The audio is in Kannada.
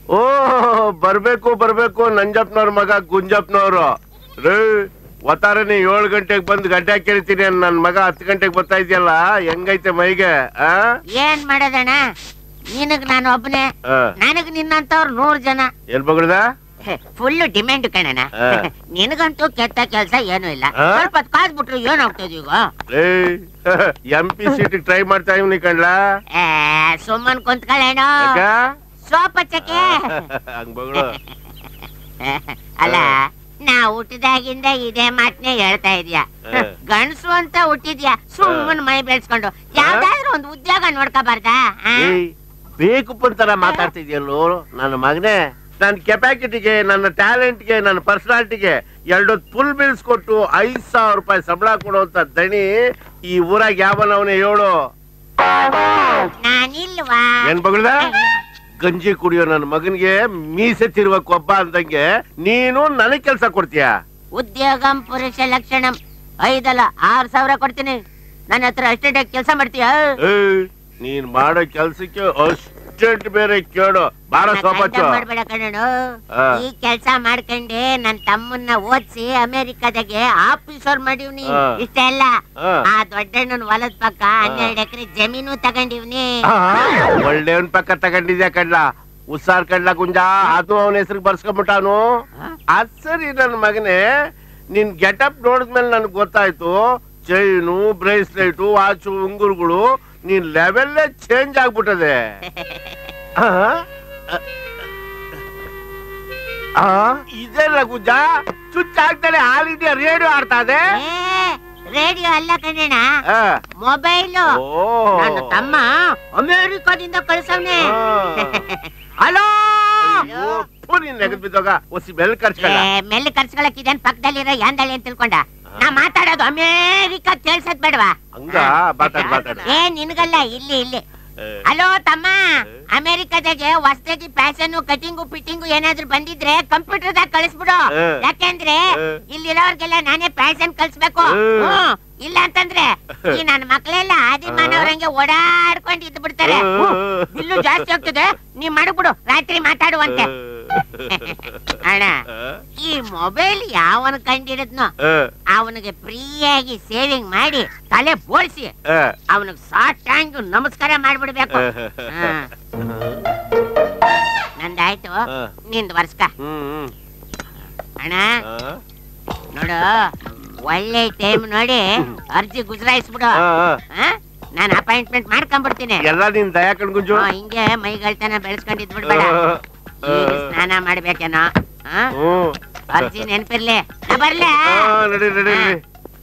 ಓ ಬರ್ಬೇಕು ಬರ್ಬೇಕು ನಂಜಪ್ಪನವ್ರ ಮಗ ಗುಂಜಪ್ಪನವ್ರು ರೇ ಒತ್ತಾರನೆ ಏಳು ಗಂಟೆಗೆ ಬಂದು ಗಡ್ಡೆ ಕೇಳ್ತೀನಿ ನನ್ ಮಗ ಹತ್ತು ಗಂಟೆಗೆ ಬರ್ತಾ ಇದೆಯಲ್ಲ ಹೆಂಗೈತೆ ಮೈಗೆ ಆ ಏನ್ ಮಾಡೋದಣ್ಣ ನಿನಗ್ ನಾನು ಒಬ್ಬನೇ ಆ, ನನಗ್ ನಿನ್ನಂತವ್ರು ನೂರ್ ಜನ ಎಲ್ ಬಗ್ಳದ ಫುಲ್ ಡಿಮ್ಯಾಂಡ್ ಕಣಣ್ಣ ಆ. ನಿನಗಂತೂ ಕೆಟ್ಟ ಕೆಲ್ಸ ಏನೂ ಇಲ್ಲ ಆ? ಸ್ವಲ್ಪ ಹೊತ್ತು ಕಾದ್ಬಿಟ್ರು ಏನಾಗ್ತದೆ ಈಗ ಏ ಎಂ ಪಿ ಸೀಟ್ ಟ್ರೈ ಮಾಡ್ತಾ ಇವ್ನಿ ಕಣ್ಲಾ ಏ, ಸುಮ್ಮನ್ ಕುಂತ್ಕೊಳ್ಳೇನೋ ಯಾಕ? ಸೋಪ್ ಹಚ್ಚಕ್ಕೆ ಹಂಗ್ ಬಗಳು ಅಲ್ಲ ನಾ ಹುಟ್ಟಿದಾಗಿಂದ ಇದೇ ಮಾತನ್ನೇ ಹೇಳ್ತಾ ಇದೀಯ ಆ. ಗಂಡಸು ಅಂತ ಹುಟ್ಟಿದ್ಯಾ ಸುಮ್ಮನ್ ಮೈ ಬೆಳ್ಸ್ಕೊಂಡು ಯಾವ್ದಾದ್ರು ಒಂದು ಉದ್ಯೋಗ ನೋಡ್ಕೋಬಾರ್ದಾ ಆ? ಏಯ್ ಬೇಕು ಪಂತರ ಮಾತಾಡ್ತಿದ್ಯಲ್ಲೋ ನನ್ನ ಮಗನೇ ನನ್ನ ಕೆಪಾಸಿಟಿಗೆ ನನ್ನ ಟ್ಯಾಲೆಂಟ್ಗೆ ನನ್ನ ಪರ್ಸನಾಲಿಟಿಗೆ ಎರಡು ಫುಲ್ ಬಿಲ್ಸ್ ಕೊಟ್ಟು ಐದ್ ಸಾವಿರ ರೂಪಾಯಿ ಸಂಬಳ ಕೊಡುವಂತ ದಣಿ ಈ ಊರಾಗ ಯಾವನವನೇ ಹೇಳು ನಾನಿಲ್ವಾ ಏನ್ ಬಗಳದ ಗಂಜಿ ಕುಡಿಯೋ ನನ್ನ ಮಗನಿಗೆ ಮೀಸೆ ತಿರುವ ಕೊಬ್ಬ ಅಂದಂಗೆ ನೀನು ನನಗ್ ಕೆಲ್ಸ ಕೊಡ್ತೀಯ ಉದ್ಯೋಗಂ ಪುರುಷ ಲಕ್ಷಣಂ ಐದಲ್ಲ ಆರ್ ಸಾವಿರ ಕೊಡ್ತೀನಿ ನನ್ನ ಹತ್ರ ಅಷ್ಟೇ ಕೆಲಸ ಮಾಡ್ತೀಯ ಏಯ್, ನೀನ್ ಮಾಡೋ ಕೆಲ್ಸಕ್ಕೆ ಅಷ್ಟೆಂಟ್ ಬೇರೆ ಕೇಳು ಬಾರ ಸೋಪಚ್ಚು ಮಾಡ್ಬೇಡ ಕಣನು ಆ. ಈ ಕೆಲ್ಸ ಮಾಡ್ಕೊಂಡೆ ನನ್ ತಮ್ಮನ್ನ ಓದ್ಸಿ ಅಮೆರಿಕದಾಗೆ ಆಫೀಸರ್ ಮಾಡಿವ್ನಿ ಆ. ಇಷ್ಟೆಲ್ಲ ಆ. ಆ ದೊಡ್ಡಣ್ಣನ ಹೊಲದ ಪಕ್ಕ ಹನ್ನೆರಡು ಎಕರೆ ಜಮೀನು ತಗೊಂಡಿವ್ನಿ ಒಳ್ಳೆಯವನ್ ಪಕ್ಕ ತಗೊಂಡಿದ್ಯಾ ಕಡ್ಲ ಉಸಾರ್ ಕಡ್ಲ ಗುಂಜ ಅದು ಅವನ ಹೆಸರಿಗೆ ಬರ್ಸ್ಕೊಂಡ್ಬಿಟ್ಟಾನು ಅದ್ ಸರಿ ನನ್ ಮಗನೇ ನಿನ್ ಗೆಟಪ್ ನೋಡಿದ್ಮೇಲೆ ನನ್ಗೆ ಗೊತ್ತಾಯ್ತು ಚೈನು ಬ್ರೇಸ್ಲೆಟ್ ವಾಚು ಉಂಗುರುಗಳು ನೀನ್ ಲೆವೆಲ್ಲೇ ಚೇಂಜ್ ಆಗ್ಬಿಟ್ಟದೆ ಆ? ಆ? ಇದೆಲ್ಲ ಗುಂಜ ಚುಚ್ಚ ಆಗ್ತಾನೆ ಆಲ್ ಇಂಡಿಯಾ ರೇಡಿಯೋ ಆಡ್ತಾ ಇದೆ ರೇಡಿಯೋ ಅಲ್ಲ ಕಣಣ್ಣ ಆ. ಮೊಬೈಲು ಓ ನನ್ನ ತಮ್ಮ ಅಮೆರಿಕದಿಂದ ಕಳ್ಸವ್ನೆ ಹಲೋ ನೀನ್ ನೆಗದ್ ಬಿದ್ದೋಗ ಒಸಿ ಬೆಲ್ ಖರ್ಚ್ಕಲ್ಲ ಮೆಲ್ಲ ಕರ್ಸ್ಕೊಳಕ್ ಇದೇನ್ ಪಕ್ಕದಲ್ಲಿರೋ ಯಾಂದಳಿ ಅಂತ ತಿಳ್ಕೊಂಡ ನಾ ಮಾತಾಡೋದು ಅಮೇರಿಕ ಕೇಳ್ಸದ್ ಬೇಡವಾ ಹಂಗ ಮಾತಾಡ್ ಮಾತಾಡ ಏ ನಿನ್ಗಲ್ಲ ಇಲ್ಲಿ ಇಲ್ಲಿ ಹಲೋ ತಮ್ಮ ಅಮೆರಿಕದಾಗೆ ಹೊಸದಾಗಿ ಫ್ಯಾಷನ್ ಕಟಿಂಗು ಫಿಟ್ಟಿಂಗು ಏನಾದ್ರು ಬಂದಿದ್ರೆ ಕಂಪ್ಯೂಟರ್ ದಾಗ ಕಳಿಸ್ಬಿಡು ಏ. ಯಾಕೆಂದ್ರೆ ಏ. ಇಲ್ಲಿರೋರ್ಗೆಲ್ಲ ನಾನೇ ಫ್ಯಾಷನ್ ಕಲ್ಸ್ಬೇಕು ಏ. ಹ್ಮ್. ಇಲ್ಲ ಅಂತಂದ್ರೆ ಈ ನನ್ನ ಮಕ್ಳೆಲ್ಲ ಆದಿ ಮಾನವರಂಗೆ ಓಡಾಡ್ಕೊಂಡು ಇದ್ದು ಬಿಡ್ತಾರೆ ಏ. ಹ್ಮ್. ಬಿಲ್ಲು ಜಾಸ್ತಿ ಆಗ್ತದೆ ನೀ ಮಾಡ್ಬಿಡು ರಾತ್ರಿ ಮಾತಾಡುವಂತೆ ಅಣ್ಣ ಈ ಮೊಬೈಲ್ ಯಾವನ್ ಕಂಡಿಡಿದ್ನೋ ಅವನಿಗೆ ಫ್ರೀಯಾಗಿ ಸೇವಿಂಗ್ ಮಾಡಿ ತಲೆ ಬೋಳ್ಸಿ ಅವನಿಗೆ ಸಾಷ್ಟಾಂಗ ನಮಸ್ಕಾರ ಮಾಡ್ಬಿಡ್ಬೇಕು ಹಾ. ನಂದಾಯ್ತು ಹಾ. ನಿಂದ್ ವರ್ಷಕ ಅಣ್ಣ ನೋಡು ಒಳ್ಳೆ ಟೈಮ್ ನೋಡಿ ಅರ್ಜಿ ಗುಜರಾಯಿಸ್ಬಿಡು ನಾನು ಅಪಾಯಿಂಟ್ಮೆಂಟ್ ಮಾಡ್ಕೊಂಡ್ಬಿಡ್ತೀನಿ ಎಲ್ಲ ನಿನ್ ದಯಾ ಕಣ್ಗುಂಜು ಹಾ, ಹಿಂಗೆ ಮೈಗಳ್ತನ ಬೆಳೆಸ್ಕೊಂಡಿದ್ ಬಿಡ್ಬೇಡ ಈಗ ಸ್ನಾನ ಮಾಡ್ಬೇಕೇನೋ ಹಾ? ಹ್ಮ್ ಅರ್ಜಿ ನೆನ್ಪಿರ್ಲಿ ನಾ ಬರ್ಲಾ ಆ, ನಡಿ ನಡಿ ನಡಿ